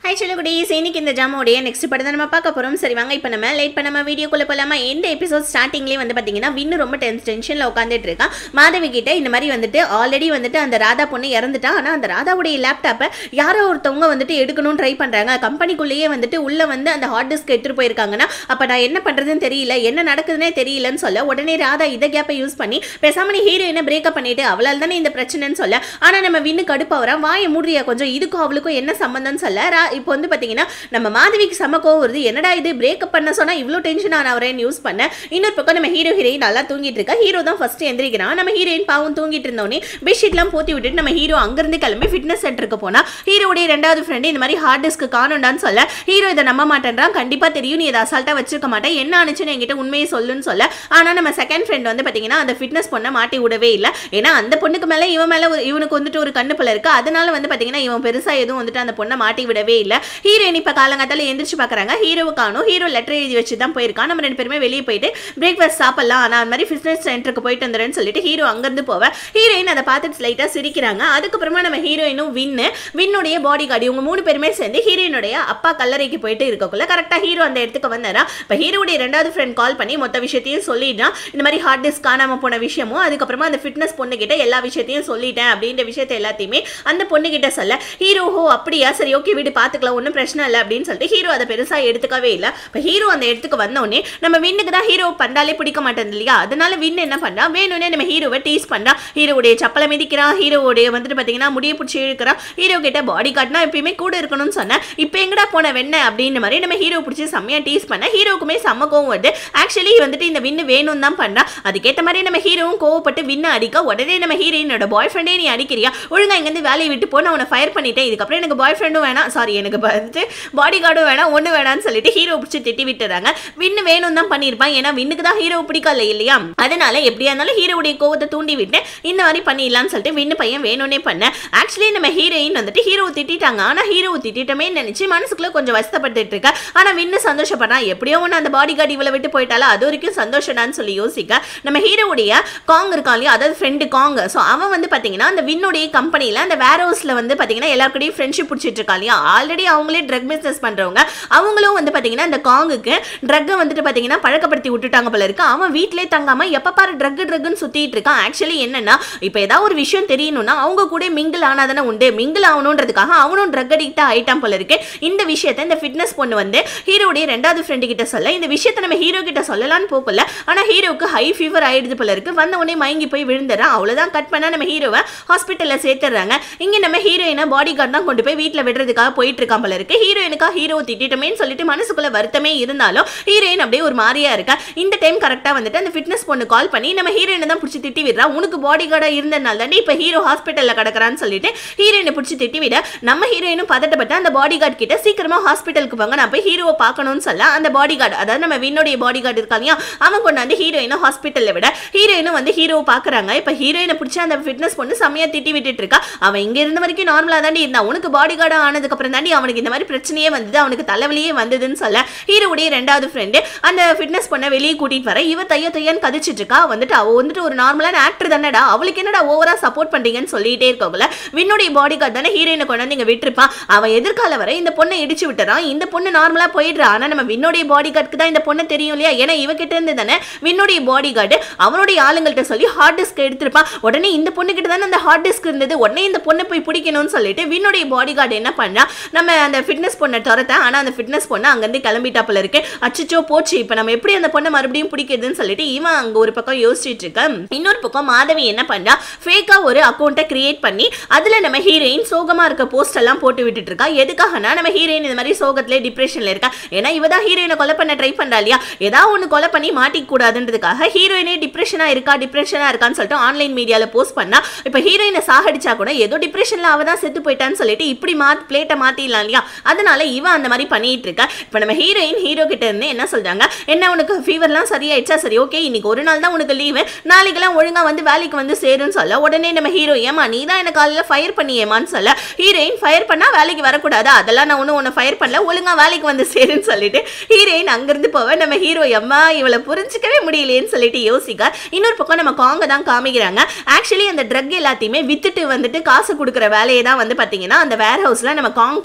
hi goodies இன்னைக்கு இந்த ஜாமோடைய next படம் தான் நம்ம பார்க்க போகிறோம் சரி வாங்க இப்போ நம்ம லேட் பண்ணாம வீடியோக்குள்ளே போகலாமா எந்த எபிசோட் ஸ்டார்டிங்லேயே வந்து பார்த்தீங்கன்னா வின்னு ரொம்ப டென்ஸ் டென்ஷனில் உட்காந்துட்டு இருக்கான் மாதவி கிட்ட இந்த மாதிரி வந்துட்டு ஆல்ரெடி வந்துட்டு அந்த ராதா பொண்ணு இறந்துட்டா ஆனால் அந்த ராதாவுடைய லேப்டாப்பை யாரோ ஒருத்தவங்க வந்துட்டு எடுக்கணும்னு ட்ரை பண்ணுறாங்க கம்பெனிக்குள்ளேயே வந்துட்டு உள்ளே வந்து அந்த ஹார்ட் டிஸ்க் எடுத்துகிட்டு போயிருக்காங்கன்னா அப்போ நான் என்ன பண்ணுறதுன்னு தெரியல என்ன நடக்குதுன்னே தெரியலன்னு சொல்ல உடனே ராதா இதை கேப்பை யூஸ் பண்ணி பேசாம நீ ஹீரோயினை பிரேக்கப் பண்ணிட்டு அவளால் தானே இந்த பிரச்சனைன்னு சொல்ல ஆனால் நம்ம வின்னு கடுப்பாகிறா வாயை மூடுறியா கொஞ்சம் இதுக்கும் அவளுக்கும் என்ன சம்மந்தம்னு சொல்ல ரா இப்போ வந்து பார்த்தீங்கன்னா நம்ம மாதவிக்கு செம கோவம் வருது என்னடா இது பிரேக்கப் பண்ண சொன்னால் இவ்வளோ டென்ஷன் ஆன அவரேன்னு யூஸ் பண்ண இன்னொரு பக்கம் நம்ம ஹீரோ ஹீரோயின் நல்லா தூங்கிட்டு இருக்கா ஹீரோ தான் ஃபர்ஸ்ட் எந்திரிக்கிறான் நம்ம ஹீரோயின் பாவம் தூங்கிட்டு இருந்தோடனே பெட்ஷீட்லாம் போத்தி விட்டுட்டு நம்ம ஹீரோ அங்கேருந்து கிளம்பி ஃபிட்னஸ் சென்டருக்கு போனா ஹீரோடைய ரெண்டாவது ஃப்ரெண்டு இந்த மாதிரி ஹார்ட் டிஸ்க் காணுண்டான்னு சொல்ல ஹீரோ இதை நம்ப மாட்டேன்றான் கண்டிப்பாக தெரியும் நீ இதை அசால்ட்டாக வச்சிருக்க மாட்டேன் என்ன ஆனிச்சுன்னு என்கிட்ட உண்மையை சொல்லுன்னு சொல்ல ஆனால் நம்ம செகண்ட் ஃப்ரெண்ட் வந்து பார்த்தீங்கன்னா அந்த ஃபிட்னஸ் பொண்ணை மாட்டி விடவே இல்லை ஏன்னா அந்த பொண்ணுக்கு மேலே இவன் மேலே இவனுக்கு வந்துட்டு ஒரு கண்ணு போல இருக்கு அதனால வந்து பார்த்தீங்கன்னா இவன் பெருசாக எதுவும் வந்துட்டு அந்த பொண்ணை மாட்டி விடவே இல்லை ஹீரோயின் இப்போ காலங்காத்தால எந்திரிச்சு பார்க்குறாங்க ஹீரோவை காணும் ஹீரோ லெட்டர் எழுதி வச்சு தான் போயிருக்கான் நம்ம ரெண்டு பேருமே வெளியே போயிட்டு பிரேக்ஃபாஸ்ட் சாப்பிடலாம் நான் அந்த மாதிரி ஃபிட்னஸ் சென்டருக்கு போயிட்டு வந்துடுறேன்னு சொல்லிட்டு ஹீரோ அங்கேருந்து போவேன் ஹீரோயின் அதை பார்த்துட்டு லைட்டாக சிரிக்கிறாங்க அதுக்கப்புறமா நம்ம ஹீரோயினும் வின்னு வின்னுடைய பாடி கார்டு இவங்க மூணு பேருமே சேர்ந்து ஹீரோயினுடைய அப்பா கல்லறைக்கு போயிட்டு இருக்கக்குள்ள கரெக்டாக ஹீரோ அந்த இடத்துக்கு வந்தாரா இப்போ ஹீரோடைய ரெண்டாவது ஃப்ரெண்ட் கால் பண்ணி மொத்த விஷயத்தையும் சொல்லிடுறான் இந்த மாதிரி ஹார்ட் டிஸ்க் காணாம போன விஷயமும் அதுக்கப்புறமா அந்த ஃபிட்னஸ் பொண்ணு கிட்ட எல்லா விஷயத்தையும் சொல்லிட்டேன் அப்படின்ற விஷயத்தை எல்லாத்தையுமே அந்த பொண்ணு கிட்ட சொல்ல ஹீரோ ஹோ அப்படியா சரி ஓகே வீடு பார்த்துக்கலாம் ஒன்றும் பிரச்சனை இல்லை அப்படின்னு சொல்லிட்டு ஹீரோ அதை பெருசாக எடுத்துக்கவே இல்லை இப்போ ஹீரோ அந்த இடத்துக்கு வந்தோடனே நம்ம வின்னுக்கு தான் ஹீரோ பண்ணாலே பிடிக்க மாட்டேன் இல்லையா அதனால வின் என்ன பண்ணுறா வேணும்னே நம்ம ஹீரோவை டீஸ் பண்ணுறா ஹீரோவுடைய சப்பலை மிதிக்கிறான் ஹீரோவுடைய வந்துட்டு பார்த்தீங்கன்னா முடிய பிடிச்சி இழுக்கிறான் ஹீரோ கிட்ட பாடி கார்ட்னா எப்பயுமே கூட இருக்கணும்னு சொன்னேன் இப்போ எங்கடா போன வெண்ண அப்படின்ற மாதிரி நம்ம ஹீரோ பிடிச்சி செம்மையாக டீஸ் பண்ண ஹீரோக்குமே செம்ம கோவம் வருது ஆக்சுவலி வந்துட்டு இந்த வின்னு வேணும் தான் பண்ணுறா அதுக்கேற்ற மாதிரி நம்ம ஹீரோவும் கோவப்பட்டு வின்ன அடிக்க உடனே நம்ம ஹீரோயினோட பாய் ஃப்ரெண்டே நீ அடிக்கிறியா ஒழுங்கா இங்கேருந்து வேலையை விட்டு போ நான் உன்னை ஃபயர் பண்ணிட்டேன் இதுக்கப்புறம் எனக்கு பாய் ஃப்ரெண்டும் வேணாம் சாரி எனக்கு வந்துட்டு பாடி கார்டும் வேணாம் ஒன்று வேணாம்னு சொல்லிட்டு ஹீரோ பிடிச்சி திட்டி விட்டுறாங்க வின்னு வேணும் தான் பண்ணியிருப்பான் ஏன்னா வின்னுக்கு தான் ஹீரோ பிடிக்கல இல்லையா அதனால எப்படியா இருந்தாலும் ஹீரோவுடைய கோவத்தை தூண்டி விட்டு இந்த மாதிரி பண்ணிடலாம்னு சொல்லிட்டு வின்னு பையன் வேணும்னே பண்ண ஆக்சுவலி நம்ம ஹீரோயின் வந்துட்டு ஹீரோ திட்டிட்டாங்க ஆனால் ஹீரோ திட்டிட்டமே நினைச்சு மனசுக்குள்ள கொஞ்சம் வருத்தப்பட்டுட்டு இருக்கா ஆனால் வின்னு சந்தோஷப்படுறான் எப்படியோ ஒன்று அந்த பாடி கார்டு இவ்வளோ விட்டு போயிட்டாலும் அது வரைக்கும் சந்தோஷம்டான்னு சொல்லி யோசிக்க நம்ம ஹீரோவுடைய காங் இருக்கான் இல்லையா அதாவது ஃப்ரெண்டு காங் ஸோ அவன் வந்து பார்த்தீங்கன்னா அந்த வின்னுடைய கம்பெனியில் அந்த வேர் ஹவுஸில் வந்து பார்த்தீங்கன்னா எல்லாருக்கூடயும் ஃப்ரெண்ட்ஷிப் பிடிச்சிட்டு இருக்கா இல்லையா ஆல்ரெடி அவங்களே ட்ரக் பிஸ்னஸ் பண்ணுறவங்க அவங்களும் வந்து பார்த்தீங்கன்னா இந்த காங்குக்கு ட்ரக்கை வந்துட்டு பார்த்தீங்கன்னா பழக்கப்படுத்தி விட்டுட்டாங்க போல இருக்கு அவன் வீட்டிலே தங்காம எப்போ பாரு ட்ரக் ட்ரக்குன்னு சுற்றிட்டு இருக்கான் ஆக்சுவலி என்னன்னா இப்போ ஏதாவது ஒரு விஷயம் தெரியணும்னா அவங்க கூட மிங்கிள் ஆனாதானே உண்டு மிங்கிள் ஆகணுன்றதுக்காக அவனும் ட்ரக் அடிக்டாக ஆயிட்டான் போல இருக்கு இந்த விஷயத்த இந்த ஃபிட்னஸ் பொண்ணு வந்து ஹீரோடைய ரெண்டாவது ஃப்ரெண்டு கிட்ட சொல்ல இந்த விஷயத்தை நம்ம ஹீரோ கிட்ட சொல்லலாம்னு போகல ஆனால் ஹீரோக்கு ஹை ஃபீவர் ஆயிடுது போல இருக்கு வந்த உடனே மயங்கி போய் விழுந்துறான் அவ்வளோதான் கட் பண்ணா நம்ம ஹீரோவை ஹாஸ்பிட்டலில் சேர்த்துறாங்க இங்கே நம்ம ஹீரோயினை பாடி கார்டு தான் கொண்டு போய் வீட்டில் விடுறதுக்காக போயிட்டு இருக்கான் போல இருக்கு ஹீரோயினுக்கா ஹீரோ திட்டிட்டமேன்னு சொல்லிட்டு மனசுக்குள்ள வருத்தமே இருந்தாலும் ஹீரோயின் அப்படியே ஒரு மாதிரியா இருக்கா இந்த டைம் கரெக்டாக வந்துட்டு அந்த ஃபிட்னஸ் பொண்ணு கால் பண்ணி நம்ம ஹீரோயினை தான் பிடிச்சி திட்டி விடுறா உனக்கு பாடி கார்டாக இருந்ததுனால தானே இப்போ ஹீரோ ஹாஸ்பிட்டலில் கிடக்குறான்னு சொல்லிட்டு ஹீரோயினை பிடிச்சி திட்டி விட நம்ம ஹீரோயினும் பதட்டப்பட்டு அந்த பாடி கார்டு கிட்ட சீக்கிரமா ஹாஸ்பிட்டலுக்கு போங்க நான் போய் ஹீரோவை பார்க்கணும்னு சொல்ல அந்த பாடி கார்டு அதாவது நம்ம வின்னுடைய பாடி கார்டு இருக்கா இல்லையா அவன் கொண்டாந்து ஹீரோயினை ஹாஸ்பிட்டலில் விட ஹீரோயினும் வந்து ஹீரோவை பார்க்குறாங்க இப்போ ஹீரோயினை பிடிச்சி அந்த ஃபிட்னஸ் பொண்ணு செம்மையாக திட்டி விட்டுட்டு இருக்கா அவன் இங்கே இருந்த வரைக்கும் நார்மலாக தாண்டி இருந்தான் உனக்கு பாடி கார்டு ஆனதுக்கு அப்புறம் தாண்டி அவனுக்கு இந்த மாதிரி பிரச்சனையே வந்தது அவனுக்கு தலைவலியே வந்ததுன்னு சொல்ல ஹீரோவுடைய ரெண்டாவது ஃப்ரெண்டு அந்த ஃபிட்னஸ் பொண்ணை வெளியே கூட்டிட்டு வர இவ தைய தையன்னு கதிச்சிட்டு இருக்கா வந்துட்டு அவ வந்துட்டு ஒரு நார்மலான ஆக்டர் தானடா அவளுக்கு என்னடா ஓவரா சப்போர்ட் பண்றீங்கன்னு சொல்லிட்டே இருக்கவங்கள வின்னுடைய பாடி கார்டு தானே ஹீரோயினை கொண்டாந்து இங்க விட்டுருப்பான் அவன் எதிர்கால வரை இந்த பொண்ணை இடிச்சு விட்டுறான் இந்த பொண்ணு நார்மலா போயிடுறா ஆனா நம்ம வின்னுடைய பாடி கார்டுக்கு தான் இந்த பொண்ணு தெரியும் இல்லையா ஏன்னா இவகிட்ட இருந்து தானே வின்னுடைய பாடி கார்டு அவனுடைய ஆளுங்கள்ட்ட சொல்லி ஹார்ட் டிஸ்க் எடுத்திருப்பான் உடனே இந்த பொண்ணு கிட்ட தானே அந்த ஹார்ட் டிஸ்க் இருந்தது உடனே இந்த பொண்ணை போய் பிடிக்கணும்னு சொல்லிட்டு வின்னுடைய பாடி கார்டு என்ன பண்ணா நம்ம அந்த ஃபிட்னஸ் பொண்ணை துரத்த ஆனா அந்த ஃபிட்னஸ் பொண்ணு அங்கேருந்து கிளம்பிட்டாப்புல இருக்கு அச்சச்சோ போச்சு இப்போ நம்ம எப்படி அந்த பொண்ணை மறுபடியும் பிடிக்கிறதுன்னு சொல்லிட்டு இவன் அங்க ஒரு பக்கம் யோசிச்சுட்டு இருக்க இன்னொரு பக்கம் மாதவி என்ன பண்றா ஃபேக்கா ஒரு அக்கௌண்ட்டை கிரியேட் பண்ணி அதுல நம்ம ஹீரோயின் சோகமா இருக்க போஸ்ட் எல்லாம் போட்டு விட்டுட்டு இருக்கா எதுக்காகனா நம்ம ஹீரோயின் இந்த மாதிரி சோகத்திலே டிப்ரெஷன்ல இருக்கா ஏன்னா இவ தான் ஹீரோயினை கொலை பண்ண ட்ரை பண்றா இல்லையா ஏதாவது ஒன்று கொலை பண்ணி மாட்டிக்க கூடாதுன்றதுக்காக ஹீரோயினே டிப்ரெஷனா இருக்கா டிப்ரெஷனா இருக்கான்னு சொல்லிட்டு ஆன்லைன் மீடியால போஸ்ட் பண்ணா இப்போ ஹீரோயினை சாகடிச்சா கூட ஏதோ டிப்ரெஷன்ல அவ தான் செத்து போயிட்டான்னு சொல்லிட்டு இப்படி மா பிளேட்டை மாத்திடலாம் இல்லையா அதனால இவன் அந்த மாதிரி பண்ணிட்டு இருக்கா இப்போ நம்ம ஹீரோயின் ஹீரோ கிட்ட இருந்து என்ன சொல்றாங்க என்ன உனக்கு ஃபீவர்லாம் சரியாயிடுச்சா சரி ஓகே இன்னைக்கு ஒரு நாள் தான் உனக்கு லீவு நாளைக்கெல்லாம் ஒழுங்கா வந்து வேலைக்கு வந்து சேருன்னு சொல்ல உடனே நம்ம ஹீரோ ஏமா நீ தான் எனக்கு காலையில் ஃபயர் பண்ணியேமான்னு சொல்ல ஹீரோயின் ஃபயர் பண்ணா வேலைக்கு வரக்கூடாது அதெல்லாம் நான் ஒன்றும் உன்னை ஃபயர் பண்ணல ஒழுங்கா வேலைக்கு வந்து சேருன்னு சொல்லிட்டு ஹீரோயின் அங்கிருந்து போவ நம்ம ஹீரோ அம்மா இவளை புரிஞ்சிக்கவே முடியலையேன்னு சொல்லிட்டு யோசிக்க இன்னொரு பக்கம் நம்ம காங்க தான் காமிக்கிறாங்க ஆக்சுவலி அந்த ட்ரக் எல்லாத்தையுமே வித்துட்டு வந்துட்டு காசு கொடுக்குற வேலையை தான் வந்து பார்த்தீங்கன்னா அந்த வேர் ஹவுஸில் நம்ம காங் பண்ணி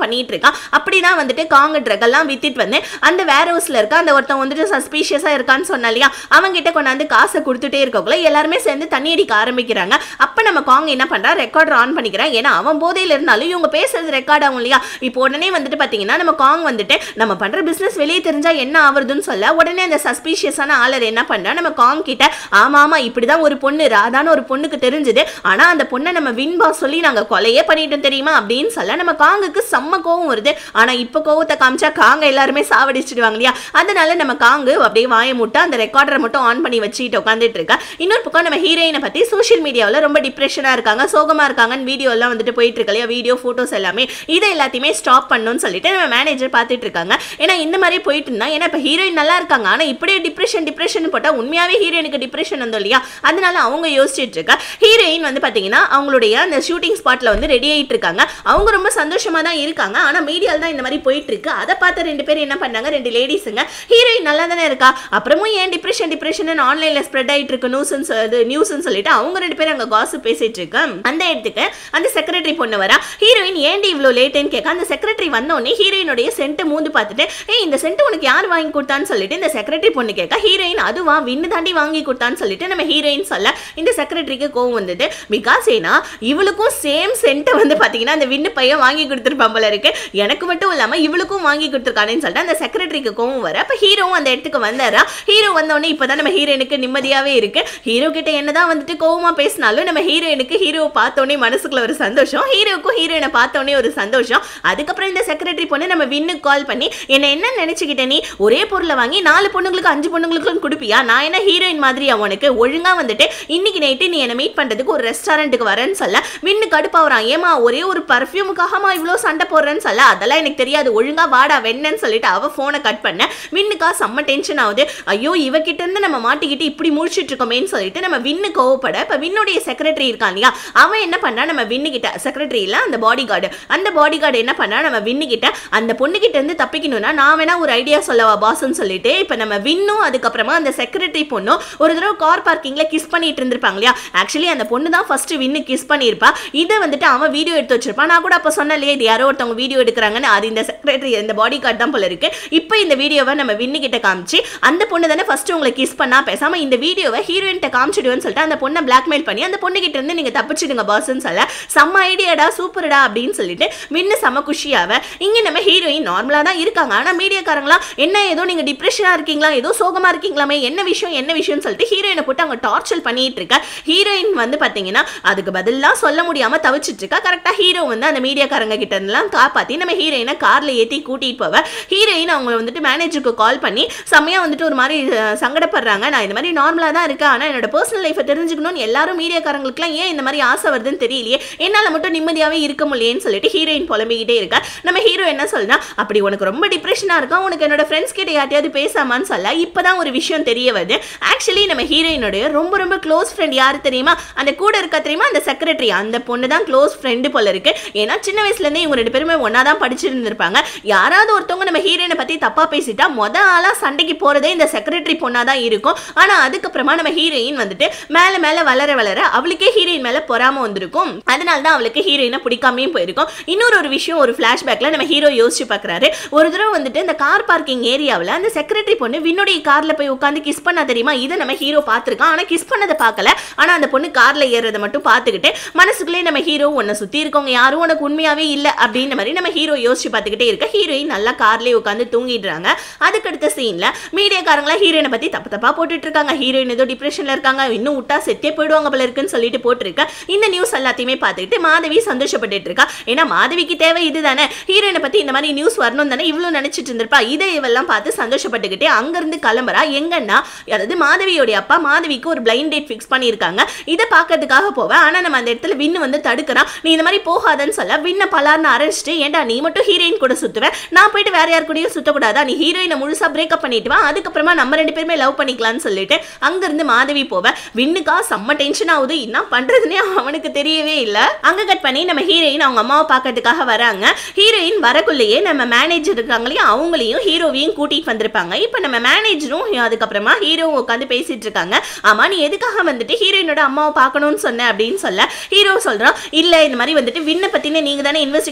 பண்ணிட்டு இருக்கான் அப்படிதான் வந்துட்டு காங்க ட்ரக் எல்லாம் வித்திட்டு வந்து அந்த வேர் ஹவுஸ்ல இருக்க அந்த ஒருத்தன் வந்துட்டு சஸ்பீஷியஸா இருக்கான்னு சொன்னா இல்லையா அவங்க கிட்ட கொண்டாந்து காசை கொடுத்துட்டே இருக்கக்குள்ள எல்லாருமே சேர்ந்து தண்ணி அடிக்க ஆரம்பிக்கிறாங்க அப்ப நம்ம காங் என்ன பண்றா ரெக்கார்டர் ஆன் பண்ணிக்கிறான் ஏன்னா அவன் போதையில இருந்தாலும் இவங்க பேசுறது ரெக்கார்ட் ஆகும் இல்லையா இப்போ உடனே வந்துட்டு பாத்தீங்கன்னா நம்ம காங் வந்துட்டு நம்ம பண்ற பிசினஸ் வெளியே தெரிஞ்சா என்ன ஆகுறதுன்னு சொல்ல உடனே அந்த சஸ்பீஷியஸான ஆளர் என்ன பண்றா நம்ம காங் கிட்ட ஆமா ஆமா இப்படிதான் ஒரு பொண்ணு ராதான்னு ஒரு பொண்ணுக்கு தெரிஞ்சது ஆனா அந்த பொண்ணை நம்ம வின் பாஸ் சொல்லி நாங்க கொலையே பண்ணிட்டோம் தெரியுமா அப்படின்னு சொல்ல நம்ம காங்குக்கு செம்ம கோவம் வருது ஆனா இப்ப கோவத்தை காமிச்சா காங்க எல்லாருமே சாவடிச்சிடுவாங்க இல்லையா அதனால நம்ம காங்கு அப்படியே வாயை முட்டை அந்த ரெக்கார்டரை மட்டும் ஆன் பண்ணி வச்சுட்டு உட்காந்துட்டு இருக்கா இன்னொரு பக்கம் நம்ம ஹீரோயினை பத்தி சோஷியல் மீடியாவில் ரொம்ப டிப்ரெஷனா இருக்காங்க சோகமா இருக்காங்கன்னு வீடியோ எல்லாம் வந்துட்டு போயிட்டு இருக்கு இல்லையா வீடியோ போட்டோஸ் எல்லாமே இதை எல்லாத்தையுமே ஸ்டாப் பண்ணணும்னு சொல்லிட்டு நம்ம மேனேஜர் பார்த்துட்டு இருக்காங்க ஏன்னா இந்த மாதிரி போயிட்டு இருந்தா ஏன்னா இப்போ ஹீரோயின் நல்லா இருக்காங்க ஆனா இப்படியே டிப்ரெஷன் டிப்ரெஷன் போட்டா உண்மையாவே ஹீரோயினுக்கு டிப்ரெஷன் வந்தோம் இல்லையா அதனால அவங்க யோசிச்சுட்டு இருக்கா ஹீரோயின் வந்து பாத்தீங்கன்னா அவங்களுடைய அந்த ஷூட்டிங் ஸ்பாட்ல வந்து ரெடி ஆயிட்டு இருக்காங்க அவங்க ரொம்ப சந்தோஷமா தான் இருக்காங்க ஆனா மீடியால தான் இந்த மாதிரி போயிட்டு இருக்கு அதை பார்த்து ரெண்டு பேர் என்ன பண்ணாங்க ரெண்டு லேடிஸுங்க ஹீரோயின் நல்லா தானே இருக்கா அப்புறமும் ஏன் டிப்ரெஷன் டிப்ரெஷன் ஆன்லைன்ல ஸ்ப்ரெட் ஆயிட்டு இருக்கு நியூஸ்னு இது நியூஸ்னு சொல்லிட்டு அவங்க ரெண்டு பேரும் அங்க காசு பேசிட்டு இருக்கு அந்த இடத்துக்கு அந்த செக்ரட்டரி பொண்ணு வரா ஹீரோயின் ஏன்டி இவ்வளோ லேட்டுன்னு கேட்க அந்த செக்ரட்டரி வந்தோடனே ஹீரோயினுடைய சென்ட் மூந்து பார்த்துட்டு ஏய் இந்த சென்ட் உனக்கு யார் வாங்கி கொடுத்தான்னு சொல்லிட்டு இந்த செக்ரட்டரி பொண்ணு கேட்க ஹீரோயின் அதுவா வின்னு தாண்டி வாங்கி கொடுத்தான்னு சொல்லிட்டு நம்ம ஹீரோயின் சொல்ல இந்த செக்ரட்டரிக்கு கோவம் வந்தது பிகாஸ் ஏன்னா இவளுக்கும் சேம் சென்ட்டை வந்து பார்த்தீங்கன்னா அந்த வின்னு பையன் வாங்கி கொடுத்துருப்பான் போல இருக்கு எனக்கு மட்டும் இல்லாமல் இவளுக்கும் வாங்கி கொடுத்துருக்கானேன்னு சொல்லிட்டு அந்த செக்ரட்டரிக்கு கோவம் வர அப்போ ஹீரோவும் அந்த இடத்துக்கு வந்தாரா ஹீரோ வந்தோடனே இப்போ தான் நம்ம ஹீரோயினுக்கு நிம்மதியாகவே இருக்கு ஹீரோ கிட்ட என்னதான் வந்துட்டு கோவமா பேசினாலும் நம்ம ஹீரோயினுக்கு ஹீரோவை பார்த்தோன்னே மனசுக்குள்ள ஒரு சந்தோஷம் ஹீரோவுக்கும் ஹீரோயினை பார்த்தோன்னே ஒரு சந்தோஷம் அதுக்கப்புறம் இந்த செக்ரட்டரி பொண்ணு நம்ம வின்னுக்கு கால் பண்ணி என்ன என்ன நினைச்சுக்கிட்ட நீ ஒரே பொருளை வாங்கி நாலு பொண்ணுங்களுக்கு அஞ்சு பொண்ணுங்களுக்கும் கொடுப்பியா நான் என்ன ஹீரோயின் மாதிரியா உனக்கு ஒழுங்கா வந்துட்டு இன்னைக்கு நைட்டு நீ என்னை மீட் பண்றதுக்கு ஒரு ரெஸ்டாரண்ட்டுக்கு வரேன்னு சொல்ல வின்னு கடுப்பாவறான் ஏமா ஒரே ஒரு பர்ஃப்யூமுக்காகமா இவ்வளோ சண்டை போடுறேன்னு சொல்ல அதெல்லாம் எனக்கு தெரியாது ஒழுங்கா வாடா வெண்ணன்னு சொல்லிட்டு அவ ஃபோனை கட் பண்ண வின்னுக்கா செம்ம டென்ஷன் ஆகுது ஐயோ இவகிட்ட இருந்து நம்ம மாட்டிக்கிட்டு இப்படி முடிச்சிட்டு இருக்கோமேன்னு சொல்லிட்டு நம்ம வின்னு கோவப்பட இப்போ வின்னுடைய செக்ரட்டரி இருக்கான் இல்லையா அவன் என்ன பண்ணா நம்ம வின்னு கிட்ட செக்ரட்டரி இல்ல அந்த பாடி கார்டு அந்த பாடி கார்டு என்ன பண்ணா நம்ம வின்னு கிட்ட அந்த பொண்ணு கிட்ட இருந்து தப்பிக்கணும்னா நான் வேணா ஒரு ஐடியா சொல்லவா பாஸ்ன்னு சொல்லிட்டு இப்போ நம்ம வின்னும் அதுக்கப்புறமா அந்த செக்ரட்டரி பொண்ணும் ஒரு தடவை கார் பார்க்கிங்ல கிஸ் பண்ணிட்டு இருந்திருப்பாங்க இல்லையா ஆக்சுவலி அந்த பொண்ணு தான் ஃபர்ஸ்ட் வின்னு கிஸ் பண்ணியிருப்பா இதை வந்துட்டு அவன் வீடியோ எடுத்து வச்சிருப்பான் நான் கூட அப்போ சொன்னேன் இல்லையா இது யாரோ ஒருத்தவங்க வீடியோ எடுக்கிறாங்கன்னு அது இந்த செக்ரட்டரி இந்த பாடி கார்டு தான் போல இருக்கு இப்போ இந்த வீடியோவை நம்ம வின்னு கிட்ட காமிச்சு அந்த பொண்ணு தானே ஃபர்ஸ்ட் உங்களை கிஸ் பண்ணா பேசாம இந்த வீடியோவை ஹீரோயின்ட்ட காமிச்சிடுவேன்னு சொல்லிட்டு அந்த பொண்ணை பிளாக்மெயில் பண்ணி அந்த பொண்ணு கிட்ட இருந்து நீங்க தப்பிச்சிடுங்க பாஸ்ன்னு சொல்ல செம்ம ஐடியாடா சூப்பர்டா அப்படின்னு சொல்லிட்டு வின்னு செம்ம குஷியாவ இங்க நம்ம ஹீரோயின் நார்மலா தான் இருக்காங்க ஆனா மீடியாக்காரங்களா என்ன ஏதோ நீங்க டிப்ரெஷனா இருக்கீங்களா ஏதோ சோகமா இருக்கீங்களாமே என்ன விஷயம் என்ன விஷயம்னு சொல்லிட்டு ஹீரோயினை போட்டு அவங்க டார்ச்சர் பண்ணிட்டு இருக்க ஹீரோயின் வந்து பாத்தீங்கன்னா அதுக்கு பதிலா சொல்ல முடியாம தவிச்சிட்டு இருக்கா கரெக்டா ஹீரோ வந்து அந்த மீடியாக்காரங்க கிட்ட இருந்தெல்லாம் காப்பாத்தி நம்ம ஹீரோயினை கார்ல ஏத்தி கூட்டிட்டு போவ ஹீரோயின் அவங்க வந்துட்டு மேனேஜருக்கு கால் பண்ணி செம்மையா வந்துட்டு ஒரு மாதிரி அஹ், சங்கடப்படுறாங்க நான் இந்த மாதிரி நார்மலா தான் இருக்கேன் ஆனா என்னோட பர்சனல் லைஃபை தெரிஞ்சுக்கணும்னு எல்லாரும் மீடியாக்காரங்களுக்குலாம் ஏன் இந்த மாதிரி ஆசை வருதுன்னு தெரியலையே என்னால மட்டும் நிம்மதியாவே இருக்க முடியலையேன்னு சொல்லிட்டு ஹீரோயின் புலம்பிக்கிட்டே இருக்கா நம்ம ஹீரோ என்ன சொல்றா அப்படி உனக்கு ரொம்ப டிப்ரெஷனா இருக்கா உனக்கு என்னோட ஃப்ரெண்ட்ஸ் கிட்ட யார்ட்டையாவது பேசாமான்னு சொல்ல இப்பதான் ஒரு விஷயம் தெரிய வருது ஆக்சுவலி நம்ம ஹீரோயினுடைய ரொம்ப ரொம்ப க்ளோஸ் ஃப்ரெண்ட் யாரு தெரியுமா அந்த கூட இருக்கா தெரியுமா அந்த செக்ரட்டரி அந்த பொண்ணு தான் க்ளோஸ் ஃப்ரெண்டு போல இருக்கு ஏன்னா சின்ன வயசுல இருந்தே இவங்க ரெண்டு பேருமே ஒன்னா தான் படிச்சிருந்திருப்பாங்க யாராவது ஒருத்தவங்க நம்ம ஹீரோயினை பத்தி தப்பா பேசிட்டா மொத ஆளா சண்டைக்கு போறதே இந்த செக்ரட்டரி பொண்ணா தான் இருக்கும் ஆனா அதுக்கப்புறமா நம்ம ஹீரோயின் வந்துட்டு மேல மேல வளர வளர அவளுக்கே ஹீரோயின் மேல பொறாம வந்திருக்கும் அதனால தான் அவளுக்கு ஹீரோயினை பிடிக்காமையும் போயிருக்கும் இன்னொரு ஒரு விஷயம் ஒரு ஃபிளாஷ்பேக்ல நம்ம ஹீரோ யோசிச்சு பார்க்கறாரு ஒரு தடவை வந்துட்டு இந்த கார் பார்க்கிங் ஏரியாவில் அந்த செக்ரட்டரி பொண்ணு வின்னுடைய கார்ல போய் உட்காந்து கிஸ் பண்ணா தெரியுமா இதை நம்ம ஹீரோ பார்த்துருக்கான் ஆனா கிஸ் பண்ணதை பார்க்கல ஆனா அந்த பொண்ணு கார்ல ஏறுறதை மட்டும் பார்த்துக்கிட்டு மனசுக்குள்ளே நம்ம ஹீரோ உன்னை சுத்தி இருக்கவங்க யாரும் உனக்கு உண்மையாவே இல்ல அப்படின்ற மாதிரி நம்ம ஹீரோ யோசிச்சு பார்த்துக்கிட்டே இருக்க ஹீரோயின் நல்லா கார்லயே உட்காந்து தூங்கிடுறாங்க அதுக்கடுத்த சீன்ல மீடியாக்காரங்களா ஹீரோயினை பத்தி தப்பு தப்பா போட்டுட்டு இருக்காங்க ஹீரோயின் ஏதோ டிப்ரெஷன்ல இருக்காங்க இன்னும் விட்டா செத்தே போயிடுவாங்க போல இருக்குன்னு சொல்லிட்டு போட்டிருக்க இந்த நியூஸ் எல்லாத்தையுமே பார்த்துக்கிட்டு மாதவி சந்தோஷப்பட்டுட்டு இருக்கா ஏன்னா மாதவிக்கு தேவை இதுதானே ஹீரோயினை பத்தி இந்த மாதிரி நியூஸ் வரணும் தானே இவ்வளவு நினைச்சிட்டு இருந்திருப்பா இதை இவெல்லாம் பார்த்து சந்தோஷப்பட்டுக்கிட்டே அங்கிருந்து கிளம்புறா எங்கன்னா அதாவது மாதவியோடைய அப்பா மாதவிக்கு ஒரு பிளைண்ட் டேட் ஃபிக்ஸ் பண்ணியிருக்காங்க இதை பார்க்கறதுக்காக போவேன் ஆனா நம்ம அந்த இடத்துல வின்னு வந்து தடுக்கிறான் நீ இந்த மாதிரி போகாதன்னு சொல்ல வின்ன பலார்னு அரைச்சிட்டு ஏன்டா நீ மட்டும் ஹீரோயின் கூட சுத்துவேன் நான் போயிட்டு வேற யார் கூடயும் சுத்தக்கூடாதா நீ ஹீரோயினை முழுசா பிரேக்கப் பண்ணிட்டு வா அதுக்கப்புறமா நம்ம ரெண்டு பேருமே லவ் பண்ணிக்கலாம்னு சொல்லிட்டு அங்கிருந்து மாதவி போவேன் வின்னுக்கா செம்ம டென்ஷன் ஆகுது என்ன பண்றதுன்னே அவனுக்கு தெரியவே இல்ல அங்க கட் பண்ணி நம்ம ஹீரோயின் அவங்க அம்மாவை பார்க்கறதுக்காக வராங்க ஹீரோயின் வரக்குள்ளேயே நம்ம மேனேஜர் இருக்காங்களையும் அவங்களையும் ஹீரோவையும் கூட்டிட்டு வந்திருப்பாங்க இப்போ நம்ம மேனேஜரும் அதுக்கப்புறமா ஹீரோ உட்காந்து பேசிட்டு இருக்காங்க ஆமா நீ எதுக்காக வந்துட்டு ஹீரோயினோட அம்மாவை பார்க்கணும்னு சொன்ன அப்படின்னு சொல்ல ஹீரோ சொல்றான் இல்ல இந்த மாதிரி வந்துட்டு விண்ண பத்தின நீங்க தானே இன்வெஸ்டிகேஷன் பண்ண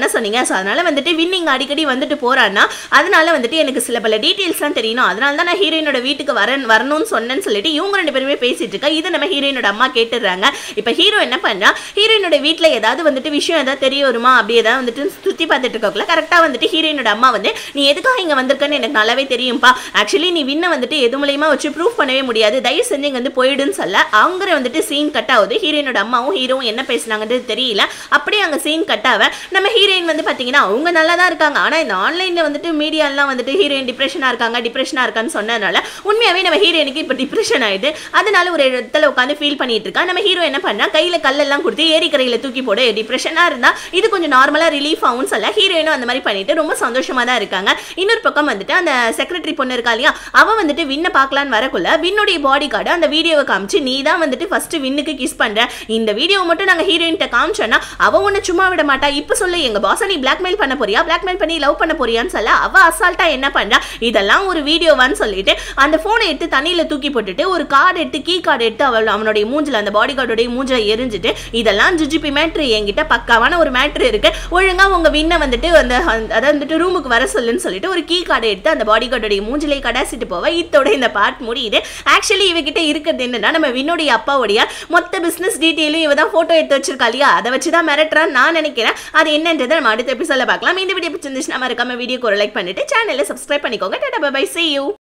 தானே சொன்னீங்க ஸோ அதனால வந்துட்டு வின்னிங் அடிக்கடி வந்துட்டு போறான்னா அதனால வந்துட்டு எனக்கு சில பல டீட்டெயில்ஸ்லாம் தெரியணும் அதனால தான் நான் ஹீரோயினோட வீட்டுக்கு வரேன் வரணும்னு சொன்னேன்னு சொல்லிட்டு இவங்க ரெண்டு பேருமே பேசிட்டு இருக்கா இதை நம்ம ஹீரோயினோட அம்மா கேட்டுடுறாங்க இப்போ ஹீரோ என்ன பண்றா ஹீரோயினோட வீட்டில் ஏதாவது வந்துட்டு விஷயம் ஏதாவது தெரிய வருமா அப்படி ஏதாவது வந்துட்டு சுற்றி பார்த்துட்டு இருக்கக்குள்ள கரெக்டாக வந்துட்டு ஹீரோயினோட அம்மா வந்து நீ எதுக்காக இங்கே வந்திருக்கன்னு எனக்கு நல்லாவே தெரியும்ப்பா ஆக்சுவலி நீ வின்ன வந்துட்டு எது மூலியமா வச்சு ப்ரூவ் பண்ணவே முடியாது தயவு செஞ்சு இங்க வந்து போயிடுன்னு சொல்ல அவங்க வந்துட்டு சீன் கட் ஆகுது ஹீரோயினோட அம்மாவும் ஹீரோவும் என்ன பேசுனாங்கன்றது தெரியல அப்படியே அங்கே சீன் கட் ஆக நம்ம ஹீரோயின் வந்து பார்த்தீங்கன்னா அவங்க நல்லா தான் இருக்காங்க ஆனால் இந்த ஆன்லைனில் வந்துட்டு மீடியாலாம் வந்துட்டு ஹீரோயின் டிப்ரெஷனாக இருக்காங்க டிப்ரெஷனாக இருக்கான்னு சொன்னதுனால உண்மையாகவே நம்ம ஹீரோயினுக்கு இப்போ டிப்ரெஷன் ஆயிடுது அதனால ஒரு இடத்துல உட்காந்து ஃபீல் பண்ணிட்டு இருக்கா நம்ம ஹீரோ என்ன பண்ணா கையில் கல்லெல்லாம் கொடுத்து ஏரிக்கரையில் தூக்கி போடு டிப்ரெஷனாக இருந்தால் இது கொஞ்சம் நார்மலாக ரிலீஃப் ஆகும்னு சொல்ல ஹீரோயினும் அந்த மாதிரி பண்ணிட்டு ரொம்ப சந்தோஷமா தான் இருக்காங்க இன்னொரு பக்கம் வந்துட்டு அந்த செக்ரட்டரி பொண்ணு இருக்கா இல்லையா அவ வந்துட்டு வின்ன பார்க்கலான்னு வரக்குள்ள வின்னுடைய பாடி கார்டு அந்த வீடியோவை காமிச்சு நீ தான் வந்துட்டு ஃபர்ஸ்ட் வின்னுக்கு கிஸ் பண்ற இந்த வீடியோவை மட்டும் நாங்க ஹீரோயின்ட்ட காமிச்சோன்னா அவ உன்னை சும்மா விட மாட்டா இப்ப சொல்லு எங்க பாஸை நீ பிளாக்மெயில் பண்ண போறியா பிளாக்மெயில் பண்ணி லவ் பண்ண போறியான்னு சொல்ல அவ அசால்ட்டா என்ன பண்றா இதெல்லாம் ஒரு வீடியோவான்னு சொல்லிட்டு அந்த போனை எடுத்து தண்ணியில தூக்கி போட்டுட்டு ஒரு கார்டு எடுத்து கீ கார்டு எடுத்து அவள் அவனுடைய மூஞ்சில அந்த பாடி கார்டுடைய மூஞ்சில எரிஞ்சிட்டு இதெல்லாம் ஜிஜிபி மேட்ரு என்கிட்ட பக்காவான ஒரு மேட்ரு இருக்கு ஒழுங்கா உங்க வின்னை வந்துட்டு அந்த அந்த- அதாவது வந்துட்டு ரூமுக்கு வர சொல்லுன்னு சொல்லிட்டு ஒரு கீ கார்டை எடுத்து அந்த பாடி கார்டுடைய மூஞ்சிலே கடாசிட்டு போவ இத்தோட இந்த பார்ட் முடியுது ஆக்சுவலி இவகிட்ட இருக்கிறது என்னன்னா நம்ம வின்னுடைய அப்பாவுடைய மொத்த பிசினஸ் டீட்டெயிலும் இவ தான் போட்டோ எடுத்து வச்சிருக்கா இல்லையா அதை வச்சு தான் மிரட்டுறான்னு நான் நினைக்கிறேன் அது என்னன்றதை நம்ம அடுத்த எபிசோட பார்க்கலாம் இந்த வீடியோ பிடிச்சிருந்துச்சுன்னா மறக்காம வீடியோக்கு ஒரு லைக் பண்ணிட்டு சேனலை சப்ஸ்கிரைப் பண்ணிக்கோங்க டாடா பை see you